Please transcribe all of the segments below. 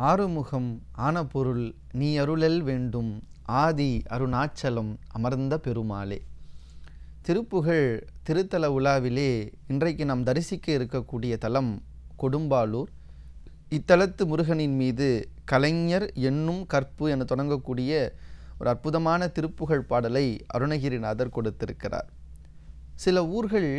ஆறுமுகம் ஆன பொருள் நீ அருளல் வேண்டும் ஆதி அருணாச்சலம் அமர்ந்த பெருமாளே திருப்புகழ் திருத்தல உலாவிலே இன்றைக்கு நாம் தரிசிக்க இருக்கக்கூடிய தலம் கொடும்பாலூர் இத்தலத்து முருகனின் மீது கலைஞர் என்னும் கற்பு என தொடங்கக்கூடிய ஒரு அற்புதமான திருப்புகழ் பாடலை அருணகிரிநாதர் கொடுத்திருக்கிறார் சில ஊர்கள்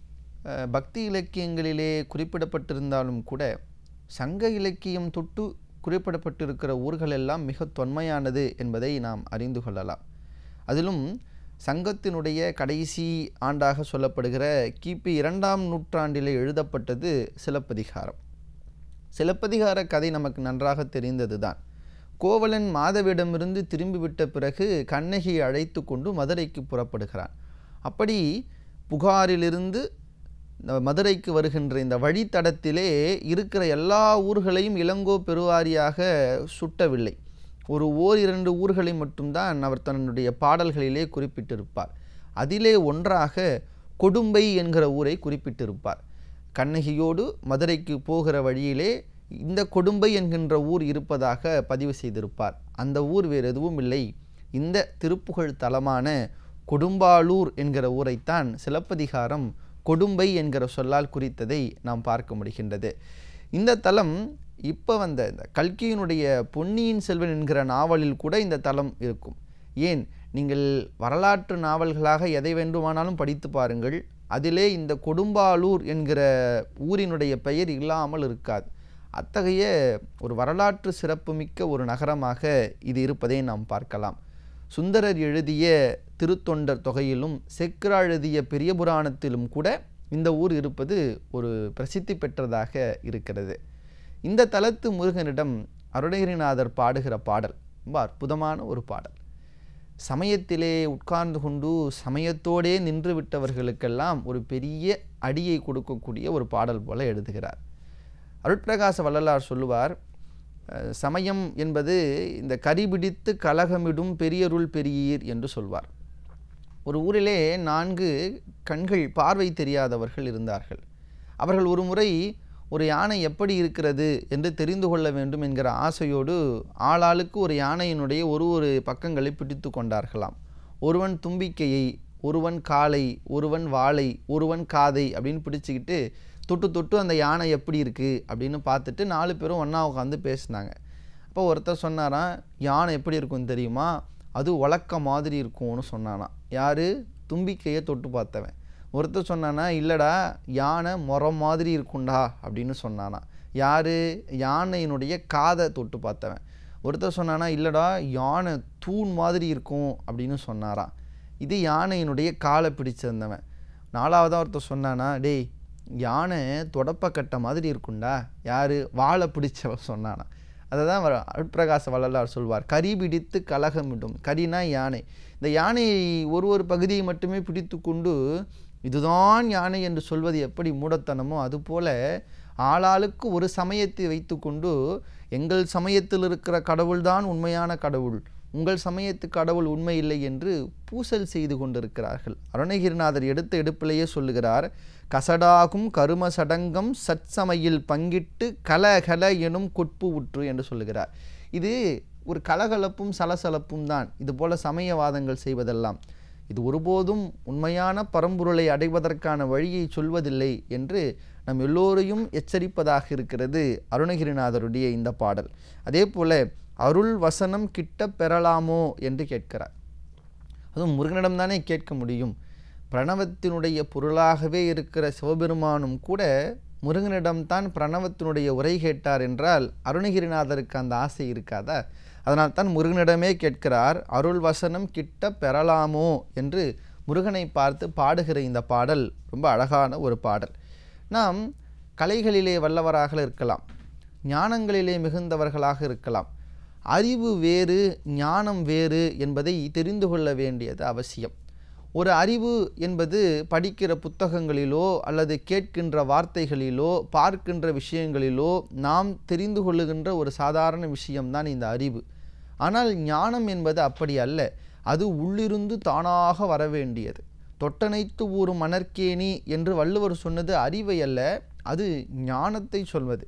அஹ், பக்தி இலக்கியங்களிலே குறிப்பிடப்பட்டிருந்தாலும் கூட சங்க இலக்கியம் தொட்டு குறிப்பிடப்பட்டிருக்கிற ஊர்கள் எல்லாம் மிக தொன்மையானது என்பதை நாம் அறிந்து கொள்ளலாம் அதிலும் சங்கத்தினுடைய கடைசி ஆண்டாக சொல்லப்படுகிற கிபி இரண்டாம் நூற்றாண்டிலே எழுதப்பட்டது சிலப்பதிகாரம் சிலப்பதிகார கதை நமக்கு நன்றாக தெரிந்ததுதான் கோவலன் மாதவிடமிருந்து திரும்பிவிட்ட பிறகு கண்ணகியை அழைத்து கொண்டு மதுரைக்கு புறப்படுகிறான் அப்படி புகாரிலிருந்து இந்த மதுரைக்கு வருகின்ற இந்த வழித்தடத்திலே இருக்கிற எல்லா ஊர்களையும் இளங்கோ பெருவாரியாக சுட்டவில்லை ஒரு ஓர் இரண்டு ஊர்களை மட்டும்தான் அவர் தன்னுடைய பாடல்களிலே குறிப்பிட்டிருப்பார் அதிலே ஒன்றாக கொடும்பை என்கிற ஊரை குறிப்பிட்டிருப்பார் கண்ணகியோடு மதுரைக்கு போகிற வழியிலே இந்த கொடும்பை என்கின்ற ஊர் இருப்பதாக பதிவு செய்திருப்பார் அந்த ஊர் வேறு எதுவும் இல்லை இந்த திருப்புகழ் தலமான கொடும்பாலூர் என்கிற ஊரைத்தான் சிலப்பதிகாரம் கொடும்பை என்கிற சொல்லால் குறித்ததை நாம் பார்க்க முடிகின்றது இந்த தலம் இப்போ வந்த இந்த கல்கியினுடைய பொன்னியின் செல்வன் என்கிற நாவலில் கூட இந்த தலம் இருக்கும் ஏன் நீங்கள் வரலாற்று நாவல்களாக எதை வேண்டுமானாலும் படித்து பாருங்கள் அதிலே இந்த கொடும்பாலூர் என்கிற ஊரினுடைய பெயர் இல்லாமல் இருக்காது அத்தகைய ஒரு வரலாற்று சிறப்புமிக்க ஒரு நகரமாக இது இருப்பதை நாம் பார்க்கலாம் சுந்தரர் எழுதிய திருத்தொண்டர் தொகையிலும் செக்ரா எழுதிய பெரிய புராணத்திலும் கூட இந்த ஊர் இருப்பது ஒரு பிரசித்தி பெற்றதாக இருக்கிறது இந்த தலத்து முருகனிடம் அருணகிரிநாதர் பாடுகிற பாடல் ரொம்ப அற்புதமான ஒரு பாடல் சமயத்திலே உட்கார்ந்து கொண்டு சமயத்தோடே நின்று விட்டவர்களுக்கெல்லாம் ஒரு பெரிய அடியை கொடுக்கக்கூடிய ஒரு பாடல் போல எழுதுகிறார் அருட்பிரகாச வள்ளலார் சொல்லுவார் அஹ், சமயம் என்பது இந்த கரிபிடித்து கலகமிடும் பெரியருள் பெரியீர் என்று சொல்வார் ஒரு ஊரிலே நான்கு கண்கள் பார்வை தெரியாதவர்கள் இருந்தார்கள் அவர்கள் ஒரு முறை ஒரு யானை எப்படி இருக்கிறது என்று தெரிந்து கொள்ள வேண்டும் என்கிற ஆசையோடு ஆளாளுக்கு ஒரு யானையினுடைய ஒரு ஒரு பக்கங்களை பிடித்து கொண்டார்களாம் ஒருவன் தும்பிக்கையை ஒருவன் காலை ஒருவன் வாளை ஒருவன் காதை அப்படின்னு பிடிச்சிக்கிட்டு தொட்டு தொட்டு அந்த யானை எப்படி இருக்குது அப்படின்னு பார்த்துட்டு நாலு பேரும் ஒன்றா உட்காந்து பேசினாங்க அப்போ ஒருத்தர் சொன்னாராம் யானை எப்படி இருக்கும்னு தெரியுமா அது உலக்க மாதிரி இருக்கும்னு சொன்னானாம் யார் தும்பிக்கையை தொட்டு பார்த்தவன் ஒருத்தர் சொன்னானா இல்லைடா யானை முறம் மாதிரி இருக்கும்டா அப்படின்னு சொன்னானா யார் யானையினுடைய காதை தொட்டு பார்த்தவன் ஒருத்தர் சொன்னானா இல்லைடா யானை தூண் மாதிரி இருக்கும் அப்படின்னு சொன்னாராம் இது யானையினுடைய காலை பிடிச்சிருந்தவன் நாலாவதாக ஒருத்தர் சொன்னானா டேய் யானை தொடப்பக்கட்டை மாதிரி இருக்கும்டா யார் வாழை பிடிச்சவன் சொன்னானா அதை தான் அவர் அருட்பிரகாச வள்ளலார் சொல்வார் கரி பிடித்து கலகமிடும் கரினா யானை இந்த யானையை ஒரு ஒரு பகுதியை மட்டுமே பிடித்து கொண்டு இதுதான் யானை என்று சொல்வது எப்படி மூடத்தனமோ அதுபோல ஆளாளுக்கு ஒரு சமயத்தை வைத்துக்கொண்டு எங்கள் சமயத்தில் இருக்கிற கடவுள்தான் உண்மையான கடவுள் உங்கள் சமயத்து கடவுள் உண்மை இல்லை என்று பூசல் செய்து கொண்டிருக்கிறார்கள் அருணகிரிநாதர் எடுத்த எடுப்பிலேயே சொல்லுகிறார் கசடாகும் கரும சடங்கம் சற்சமையில் பங்கிட்டு கலகல எனும் கொட்பு உற்று என்று சொல்லுகிறார் இது ஒரு கலகலப்பும் சலசலப்பும் தான் இது போல சமயவாதங்கள் செய்வதெல்லாம் இது ஒருபோதும் உண்மையான பரம்பொருளை அடைவதற்கான வழியை சொல்வதில்லை என்று நம் எல்லோரையும் எச்சரிப்பதாக இருக்கிறது அருணகிரிநாதருடைய இந்த பாடல் அதே போல அருள் வசனம் கிட்ட பெறலாமோ என்று கேட்கிறார் அதுவும் முருகனிடம் தானே கேட்க முடியும் பிரணவத்தினுடைய பொருளாகவே இருக்கிற சிவபெருமானும் கூட முருகனிடம்தான் பிரணவத்தினுடைய உரை கேட்டார் என்றால் அருணகிரிநாதருக்கு அந்த ஆசை இருக்காதா அதனால் தான் முருகனிடமே கேட்கிறார் அருள் வசனம் கிட்ட பெறலாமோ என்று முருகனை பார்த்து பாடுகிற இந்த பாடல் ரொம்ப அழகான ஒரு பாடல் நாம் கலைகளிலே வல்லவராக இருக்கலாம் ஞானங்களிலே மிகுந்தவர்களாக இருக்கலாம் அறிவு வேறு ஞானம் வேறு என்பதை தெரிந்து கொள்ள வேண்டியது அவசியம் ஒரு அறிவு என்பது படிக்கிற புத்தகங்களிலோ அல்லது கேட்கின்ற வார்த்தைகளிலோ பார்க்கின்ற விஷயங்களிலோ நாம் தெரிந்து கொள்ளுகின்ற ஒரு சாதாரண விஷயம்தான் இந்த அறிவு ஆனால் ஞானம் என்பது அப்படி அல்ல அது உள்ளிருந்து தானாக வர வேண்டியது தொட்டனைத்து ஊறும் மணற்கேணி என்று வள்ளுவர் சொன்னது அறிவை அல்ல அது ஞானத்தை சொல்வது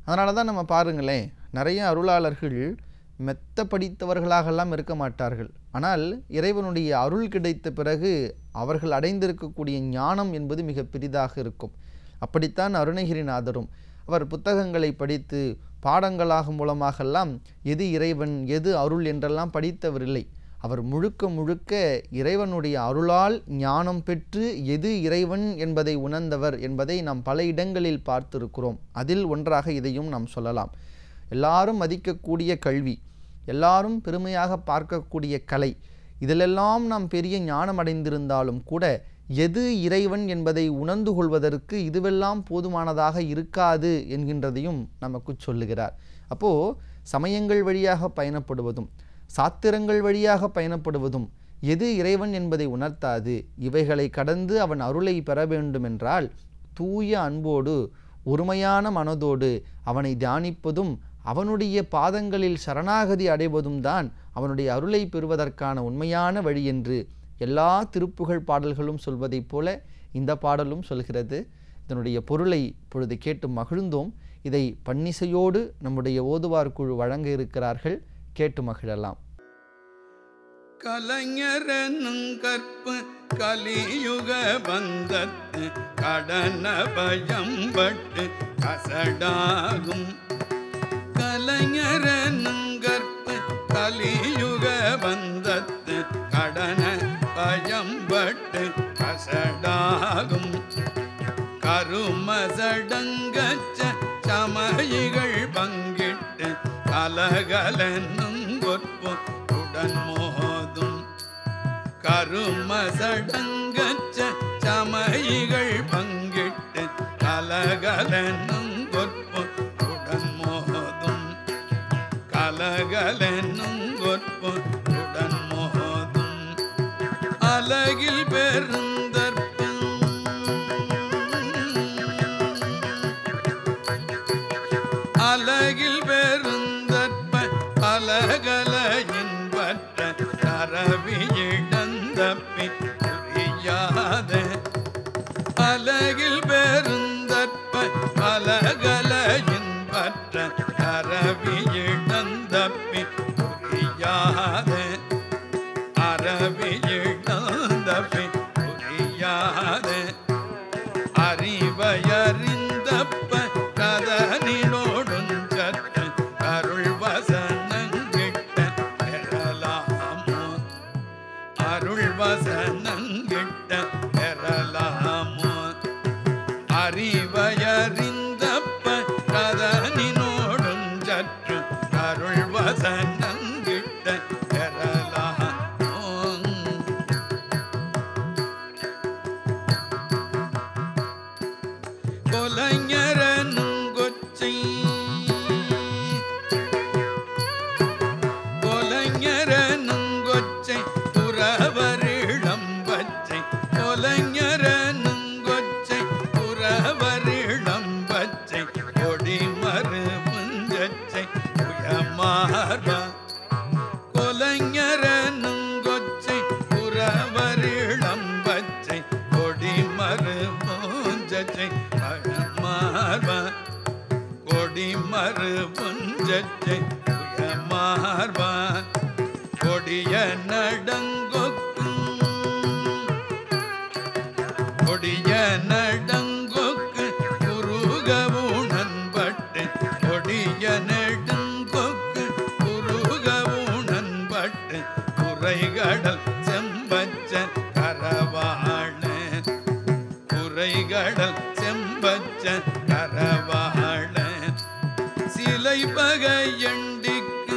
அதனால தான் நம்ம பாருங்களேன் நிறைய அருளாளர்கள் மெத்த படித்தவர்களாகலாம் இருக்க மாட்டார்கள் ஆனால் இறைவனுடைய அருள் கிடைத்த பிறகு அவர்கள் அடைந்திருக்கக்கூடிய ஞானம் என்பது மிக பெரிதாக இருக்கும் அப்படித்தான் அருணகிரிநாதரும் அவர் புத்தகங்களை படித்து பாடங்களாக மூலமாகலாம் எது இறைவன் எது அருள் என்றெல்லாம் படித்தவரில்லை அவர் முழுக்க முழுக்க இறைவனுடைய அருளால் ஞானம் பெற்று எது இறைவன் என்பதை உணர்ந்தவர் என்பதை நாம் பல இடங்களில் பார்த்திருக்கிறோம் அதில் ஒன்றாக இதையும் நாம் சொல்லலாம் எல்லாரும் மதிக்கக்கூடிய கல்வி எல்லாரும் பெருமையாக பார்க்கக்கூடிய கலை இதிலெல்லாம் நாம் பெரிய ஞானம் அடைந்திருந்தாலும் கூட எது இறைவன் என்பதை உணர்ந்து கொள்வதற்கு இதுவெல்லாம் போதுமானதாக இருக்காது என்கின்றதையும் நமக்கு சொல்லுகிறார் அப்போ சமயங்கள் வழியாக பயணப்படுவதும் சாத்திரங்கள் வழியாக பயணப்படுவதும் எது இறைவன் என்பதை உணர்த்தாது இவைகளை கடந்து அவன் அருளை பெற வேண்டுமென்றால் தூய அன்போடு ஒருமையான மனதோடு அவனை தியானிப்பதும் அவனுடைய பாதங்களில் சரணாகதி அடைவதும் தான் அவனுடைய அருளை பெறுவதற்கான உண்மையான வழி என்று எல்லா திருப்புகழ் பாடல்களும் சொல்வதைப் போல இந்த பாடலும் சொல்கிறது இதனுடைய பொருளை இப்பொழுது கேட்டு மகிழ்ந்தோம் இதை பன்னிசையோடு நம்முடைய ஓதுவார் குழு வழங்க இருக்கிறார்கள் கேட்டு மகிழலாம் கலைஞரனும் கற்பு கலியுக பந்தத்து கடன பயம்பட்டு கசடாகும் கலைஞரனும் கற்பு கலியுக பந்தத்து கடன பயம்பட்டு கசடாகும் கருமசடங்கச்ச சமயிகள் பங்கிட்டு கலகலனும் கொற்பு உடன் மோதும் கருமசடங்கச்ச சமயிகள் பங்கிட்டு கலகலனும் கொற்பு உடன் மோதும் கலகலனும் கொற்பு உடன் மோதும் அலகில் பெருந்தற்பும் அலகில் பெருந்தற்ப அலகல இன்பற்ற தரவி இழந்தப்பி புரியாத அலகில் பெருந்தற்ப அலகல இன்பற்ற தரவி இழந்தப்பி புரியாத அறவி இழந்தப்பி புரியாத அறிவையறிந்தப்ப கதனினோடும் சற்று அருள் வசனங்கிட்ட பெறலாமோ அருள் வசனங்கிட்ட பெறலாமோ அறிவையறிந்தப்ப கதனினோடும் சற்று அருள் வசனங்கிட்ட பெறலாமோ கொலைஞரனும் கொச்சை கொலைஞரனும் கொச்சை புறவரிடம் பச்சை கொலைஞரனும் கொச்சை புறவரிடம் பச்சை கொடி மறு முஞ்சச்சை புயமார்பா கொலைஞரனும் கொச்சை புறவரிடம் பச்சை கொடி மறு மூஞ்சச்சை பழமார்பா கொடி மறு புஞ்சச்சை புயமார்பா கொடிய நடங்கொக்கும் கொடிய நடங்கொக்கு குருகவுணன்பட்டு கொடிய நெடுங்கொக்கு குருகவுணன்பட்டு குறைகடல் செம்பச்ச கரவாழ குறைகடல் செம்பச்ச கரவாழ சிலை பகையண்டிக்கு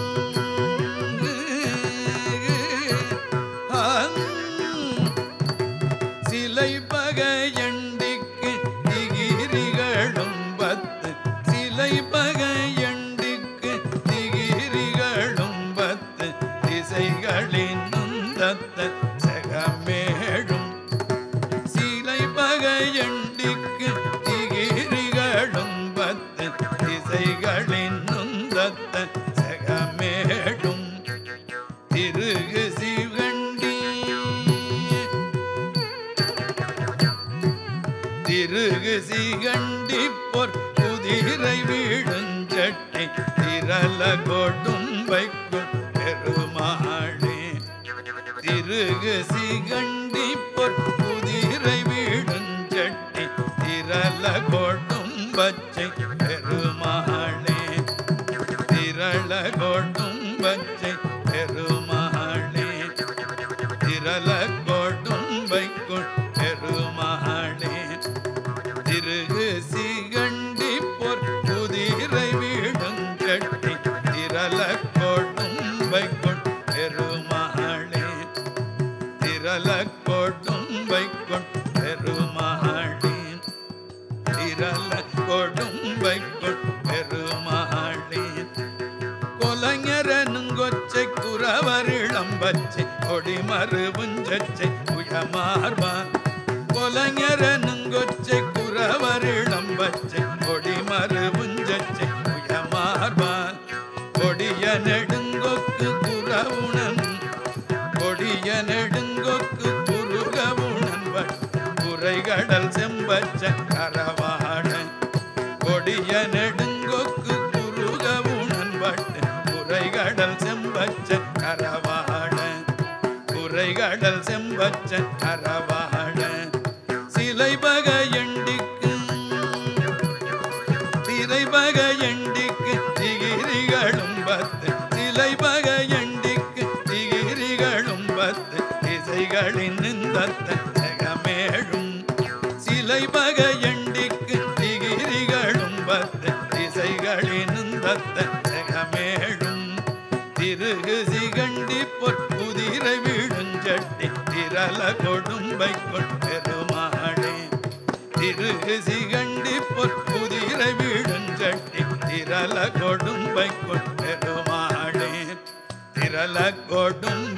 சிலை பகையண்டிக்கு திகிரிகளும் பத்து சிலை பகையண்டிக்கு திகிரிகளும் பத்து திசைகளின் நுந்தத்த சகமேழும் சிலை பகையண்டிக்கு திகிரிகளும் பத்து திசைகளின் நுந்தத்த சகமேழும் திருகு சிவண்டி திருகு சிகண்டி பொற் குதிரை வீழ திரள கொடும்பைக்குள் பெருமாளே திருகு சிகண்டி பொற்குதிரை வீடுஞ்சட்டி திரள கொடும்பச்சை பெருமாளே திரள கொடும்பச்சை பெருமாளே திரள கொடும்பைக்குள் பெருமாளே திருகு சிகண்டி பொற்குதிரை வீடும் கட்டி திரள கொடும்பைக்குள் பெருமாளே திரள கொடும்பைக்குள் பெருமாளே திரள கொடும்பைக்குள் பெருமாளே கொலைஞரனுங்கொச்சை குறவரிளம்பச்சை கொடிமருவுஞ்சச்சை உயமார்பா கொலைஞரனுங்கொச்சை குறவரிளம்பச்சை கொடிமருவுஞ்சச்சை உயமார்பா கொடிய நெடுங்கொக்கு குறவுணன் கொடிய நெடுங்கொக்கு குருகவுணன் குறைகடல் செம்பச்ச கரவாட கொடிய நெடுங்கொக்கு குருகவுணன் பட்டு குறைகடல் செம்பச்ச கரவாட குறைகடல் செம்பச்ச கரவாட சிலை பகையண்டிக்கு திரை பகையண்டிக்கு திகிரிகளும் பத்து சிலை பகையண்டிக்கு திகிரிகளும் பத்து திசைகளின் நிந்தத்த ஜெகமேழும் சிலை பகையண்டிக்கு திகிரிகளும் பத்து திசைகளின் நிந்தத்த ஜெகமேழும் திருகு சிகண்டி பொற்குதிரை வீடுஞ்சட்டி திரள கொடும்பை பெருமாளே திருகு சிகண்டி பொற்குதிரை வீடுஞ்சட்டி திரள கொடும்பை பெருமாளே திரள கொடும்பை